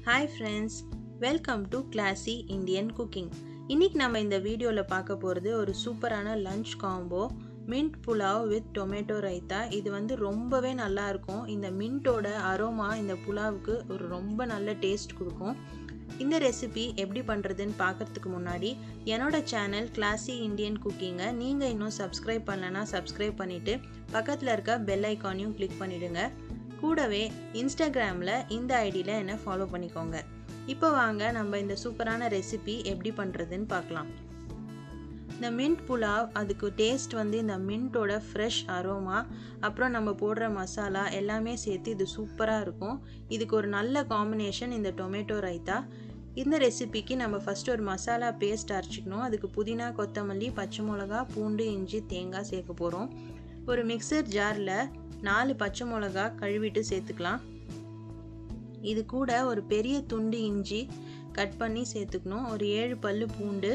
hi friends welcome to classy Indian cooking இன்னைக்கு நம்ம இந்த வீடியோவில் பார்க்க போகிறது ஒரு சூப்பரான lunch combo mint pulao with tomato raita இது வந்து ரொம்பவே நல்லா இருக்கும் இந்த மின்ட்டோட அரோமா இந்த புலாவுக்கு ஒரு ரொம்ப நல்ல டேஸ்ட் கொடுக்கும் இந்த ரெசிபி எப்படி பண்ணுறதுன்னு பார்க்கறதுக்கு முன்னாடி என்னோட சேனல் கிளாசி இந்தியன் குக்கிங்கை நீங்கள் இன்னும் சப்ஸ்கிரைப் பண்ணலன்னா சப்ஸ்கிரைப் பண்ணிவிட்டு பக்கத்தில் இருக்க பெல் ஐக்கானையும் கிளிக் பண்ணிவிடுங்க கூடவே இன்ஸ்டாகிராமில் இந்த ஐடியில் என்னை ஃபாலோ பண்ணிக்கோங்க இப்போ வாங்க நம்ம இந்த சூப்பரான ரெசிபி எப்படி பண்ணுறதுன்னு பார்க்கலாம் இந்த மின்ட் புலாவ் அதுக்கு டேஸ்ட் வந்து இந்த மின்ட்டோட ஃப்ரெஷ் அரோமா அப்புறம் நம்ம போடுற மசாலா எல்லாமே சேர்த்து இது சூப்பராக இருக்கும் இதுக்கு ஒரு நல்ல காம்பினேஷன் இந்த டொமேட்டோ ரைத்தா இந்த ரெசிபிக்கு நம்ம ஃபஸ்ட் ஒரு மசாலா பேஸ்ட் அரைச்சிக்கணும் அதுக்கு புதினா கொத்தமல்லி பச்சை மிளகா பூண்டு இஞ்சி தேங்காய் சேர்க்க போகிறோம் ஒரு மிக்சர் ஜாரில் நாலு பச்சை மிளகா கழுவிட்டு சேர்த்துக்கலாம் இது கூட ஒரு பெரிய துண்டு இஞ்சி கட் பண்ணி சேர்த்துக்கணும் ஒரு ஏழு பல்லு பூண்டு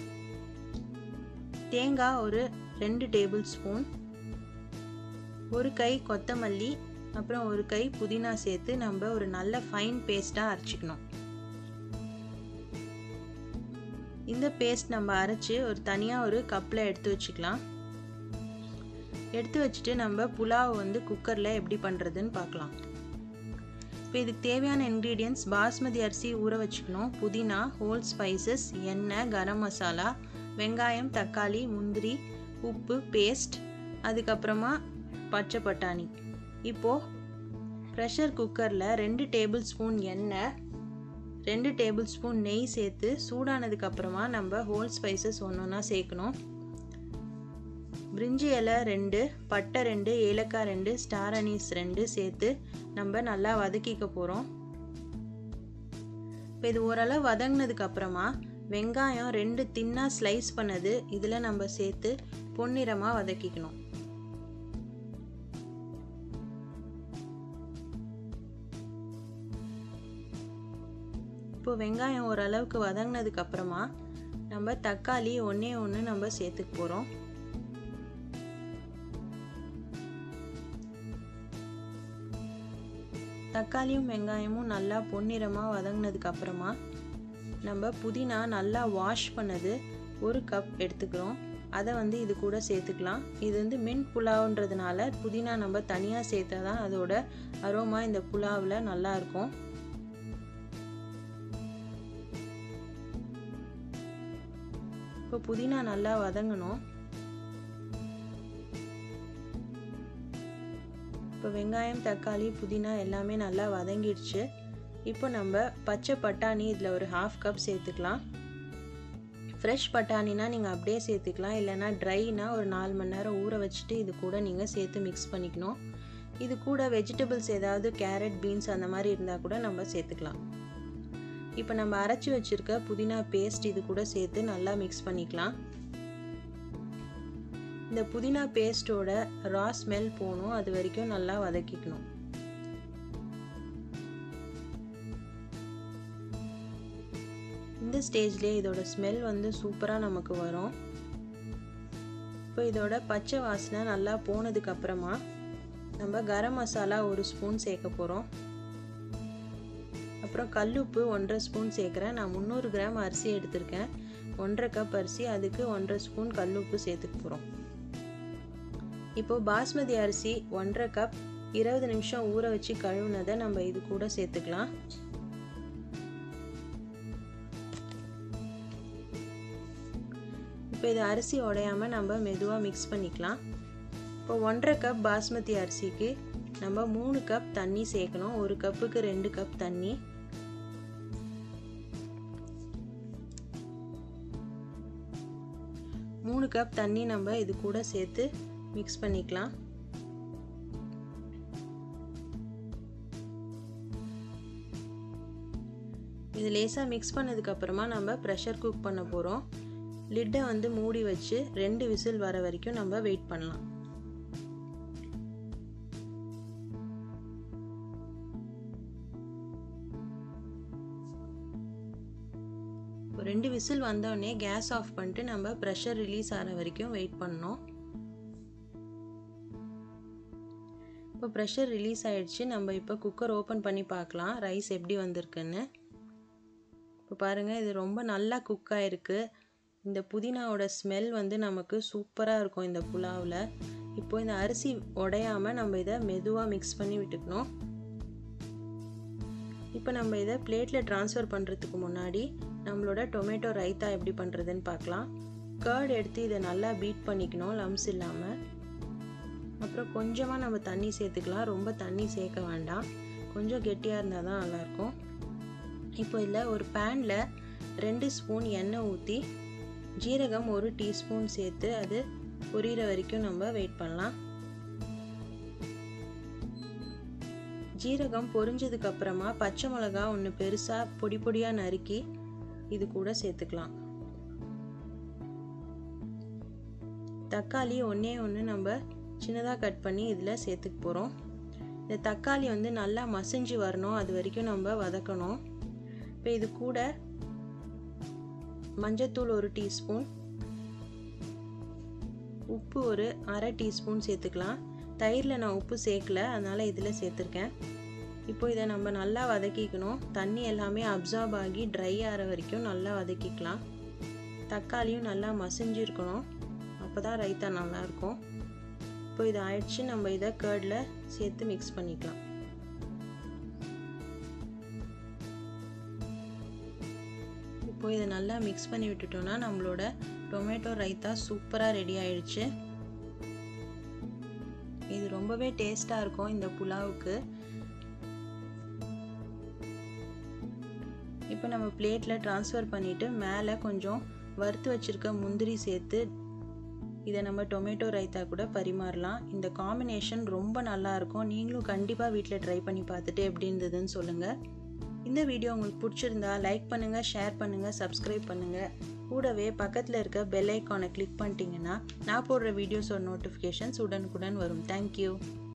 தேங்காய் ஒரு ரெண்டு டேபிள் ஸ்பூன் ஒரு கை கொத்தமல்லி அப்புறம் ஒரு கை புதினா சேர்த்து நம்ம ஒரு நல்ல ஃபைன் பேஸ்ட்டாக அரைச்சிக்கணும் இந்த பேஸ்ட் நம்ம அரைச்சி ஒரு தனியாக ஒரு கப்பில் எடுத்து வச்சுக்கலாம் எடுத்து வச்சுட்டு நம்ம புலாவ் வந்து குக்கரில் எப்படி பண்ணுறதுன்னு பார்க்கலாம் இப்போ இதுக்கு தேவையான இன்க்ரீடியன்ஸ் பாஸ்மதி அரிசி ஊற வச்சுக்கணும் புதினா ஹோல் ஸ்பைசஸ் எண்ணெய் கரம் மசாலா வெங்காயம் தக்காளி முந்திரி உப்பு பேஸ்ட் அதுக்கப்புறமா பச்சை பட்டாணி இப்போது ப்ரெஷர் குக்கரில் ரெண்டு டேபிள் ஸ்பூன் எண்ணெய் ரெண்டு டேபிள் ஸ்பூன் நெய் சேர்த்து சூடானதுக்கப்புறமா நம்ம ஹோல் ஸ்பைசஸ் ஒன்று ஒன்றா சேர்க்கணும் பிரிஞ்சி இலை ரெண்டு பட்டை ரெண்டு ஏலக்காய் ரெண்டு ஸ்டார் அனீஸ் ரெண்டு சேர்த்து நம்ம நல்லா வதக்கிக்க போகிறோம் இப்போ இது ஓரளவு வதங்கினதுக்கு அப்புறமா வெங்காயம் ரெண்டு தின்னாக ஸ்லைஸ் பண்ணது இதில் நம்ம சேர்த்து பொன்னிறமாக வதக்கிக்கணும் இப்போ வெங்காயம் ஓரளவுக்கு வதங்கினதுக்கு அப்புறமா நம்ம தக்காளி ஒன்றே ஒன்று நம்ம சேர்த்துக்க போகிறோம் தக்காளியும் வெங்காயமும் நல்லா பொன்னிறமாக வதங்கினதுக்கு அப்புறமா நம்ம புதினா நல்லா வாஷ் பண்ணது ஒரு கப் எடுத்துக்கிறோம் அதை வந்து இது கூட சேர்த்துக்கலாம் இது வந்து மின் புலாவுன்றதுனால புதினா நம்ம தனியாக சேர்த்தா தான் அதோட அரோமா இந்த புலாவில் நல்லா இருக்கும் இப்போ புதினா நல்லா வதங்கணும் இப்போ வெங்காயம் தக்காளி புதினா எல்லாமே நல்லா வதங்கிடுச்சு இப்போ நம்ம பச்சை பட்டாணி இதில் ஒரு ஹாஃப் கப் சேர்த்துக்கலாம் ஃப்ரெஷ் பட்டாணினா நீங்கள் அப்படியே சேர்த்துக்கலாம் இல்லைனா ட்ரைனா ஒரு நாலு மணி நேரம் ஊற வச்சுட்டு இது கூட நீங்கள் சேர்த்து மிக்ஸ் பண்ணிக்கணும் இது கூட வெஜிடபிள்ஸ் ஏதாவது கேரட் பீன்ஸ் அந்த மாதிரி இருந்தால் கூட நம்ம சேர்த்துக்கலாம் இப்போ நம்ம அரைச்சி வச்சுருக்க புதினா பேஸ்ட் இது கூட சேர்த்து நல்லா மிக்ஸ் பண்ணிக்கலாம் இந்த புதினா பேஸ்ட்டோட ரா ஸ்மெல் போகணும் அது வரைக்கும் நல்லா வதக்கிக்கணும் இந்த ஸ்டேஜ்லேயே இதோட ஸ்மெல் வந்து சூப்பராக நமக்கு வரும் இப்போ இதோட பச்சை வாசனை நல்லா போனதுக்கு அப்புறமா நம்ம கரம் மசாலா ஒரு ஸ்பூன் சேர்க்க போகிறோம் அப்புறம் கல்லுப்பு ஒன்றரை ஸ்பூன் சேர்க்குறேன் நான் முந்நூறு கிராம் அரிசி எடுத்திருக்கேன் ஒன்றரை கப் அரிசி அதுக்கு ஒன்றரை ஸ்பூன் கல்லுப்பு சேர்த்துக்க போகிறோம் இப்போது பாஸ்மதி அரிசி ஒன்றரை கப் இருபது நிமிஷம் ஊற வச்சு கழுவுனதை நம்ம இது கூட சேர்த்துக்கலாம் இப்போ இது அரிசி உடையாமல் நம்ம மெதுவாக மிக்ஸ் பண்ணிக்கலாம் இப்போ ஒன்றரை கப் பாஸ்மதி அரிசிக்கு நம்ம மூணு கப் தண்ணி சேர்க்கணும் ஒரு கப்புக்கு ரெண்டு கப் தண்ணி மூணு கப் தண்ணி நம்ம இது கூட சேர்த்து மிக்ஸ் பண்ணிக்கலாம் இது லேசாக மிக்ஸ் பண்ணதுக்கப்புறமா நம்ம ப்ரெஷர் குக் பண்ண போகிறோம் லிட்டை வந்து மூடி வச்சு ரெண்டு விசில் வர வரைக்கும் நம்ம வெயிட் பண்ணலாம் ரெண்டு விசில் வந்தோடனே கேஸ் ஆஃப் பண்ணிட்டு நம்ம ப்ரெஷர் ரிலீஸ் ஆகிற வரைக்கும் வெயிட் பண்ணோம் இப்போ ப்ரெஷர் ரிலீஸ் ஆயிடுச்சு நம்ம இப்போ குக்கர் ஓப்பன் பண்ணி பார்க்கலாம் ரைஸ் எப்படி வந்திருக்குன்னு இப்போ பாருங்கள் இது ரொம்ப நல்லா குக் ஆகிருக்கு இந்த புதினாவோட ஸ்மெல் வந்து நமக்கு சூப்பராக இருக்கும் இந்த புலாவில் இப்போ இந்த அரிசி உடையாமல் நம்ம இதை மெதுவாக மிக்ஸ் பண்ணி விட்டுக்கணும் இப்போ நம்ம இதை பிளேட்டில் ட்ரான்ஸ்ஃபர் பண்ணுறதுக்கு முன்னாடி நம்மளோட டொமேட்டோ ரைத்தா எப்படி பண்ணுறதுன்னு பார்க்கலாம் கர்ட் எடுத்து இதை நல்லா பீட் பண்ணிக்கணும் லம்ஸ் இல்லாமல் அப்புறம் கொஞ்சமாக நம்ம தண்ணி சேர்த்துக்கலாம் ரொம்ப தண்ணி சேர்க்க வேண்டாம் கொஞ்சம் கெட்டியாக இருந்தால் தான் நல்லாயிருக்கும் இப்போ இதில் ஒரு பேனில் ரெண்டு ஸ்பூன் எண்ணெய் ஊற்றி ஜீரகம் ஒரு டீஸ்பூன் சேர்த்து அது பொரியிற வரைக்கும் நம்ம வெயிட் பண்ணலாம் ஜீரகம் பொரிஞ்சதுக்கு அப்புறமா பச்சை மிளகா ஒன்று பெருசாக பொடி பொடியாக நறுக்கி இது கூட சேர்த்துக்கலாம் தக்காளி ஒன்றே ஒன்று நம்ம சின்னதாக கட் பண்ணி இதில் சேர்த்துக்க போகிறோம் இந்த தக்காளி வந்து நல்லா மசிஞ்சு வரணும் அது வரைக்கும் நம்ம வதக்கணும் இப்போ இது கூட மஞ்சத்தூள் ஒரு டீஸ்பூன் உப்பு ஒரு அரை டீஸ்பூன் சேர்த்துக்கலாம் தயிரில் நான் உப்பு சேர்க்கல அதனால் இதில் சேர்த்துருக்கேன் இப்போ இதை நம்ம நல்லா வதக்கிக்கணும் தண்ணி எல்லாமே அப்சார்ப் ஆகி ட்ரை ஆகிற வரைக்கும் நல்லா வதக்கிக்கலாம் தக்காளியும் நல்லா மசிஞ்சிருக்கணும் அப்போ தான் ரைத்தா நல்லாயிருக்கும் இப்போ இது ஆயிடுச்சு நம்ம இதை கேர்டில் சேர்த்து மிக்ஸ் பண்ணிக்கலாம் இப்போ இதை நல்லா மிக்ஸ் பண்ணி விட்டுட்டோம்னா நம்மளோட டொமேட்டோ ரைத்தா சூப்பராக ரெடி ஆயிடுச்சு இது ரொம்பவே டேஸ்ட்டாக இருக்கும் இந்த புலாவுக்கு இப்போ நம்ம பிளேட்டில் ட்ரான்ஸ்ஃபர் பண்ணிவிட்டு மேலே கொஞ்சம் வறுத்து வச்சுருக்க முந்திரி சேர்த்து இதை நம்ம டொமேட்டோ ரைத்தா கூட பரிமாறலாம் இந்த காம்பினேஷன் ரொம்ப நல்லாயிருக்கும் நீங்களும் கண்டிப்பாக வீட்டில் ட்ரை பண்ணி பார்த்துட்டு எப்படி இருந்ததுன்னு சொல்லுங்கள் இந்த வீடியோ உங்களுக்கு பிடிச்சிருந்தா லைக் பண்ணுங்கள் ஷேர் பண்ணுங்கள் சப்ஸ்கிரைப் பண்ணுங்கள் கூடவே பக்கத்தில் இருக்க பெல் ஐக்கானை கிளிக் பண்ணிட்டீங்கன்னா நான் போடுற வீடியோஸோட நோட்டிஃபிகேஷன்ஸ் உடனுக்குடன் வரும் தேங்க்யூ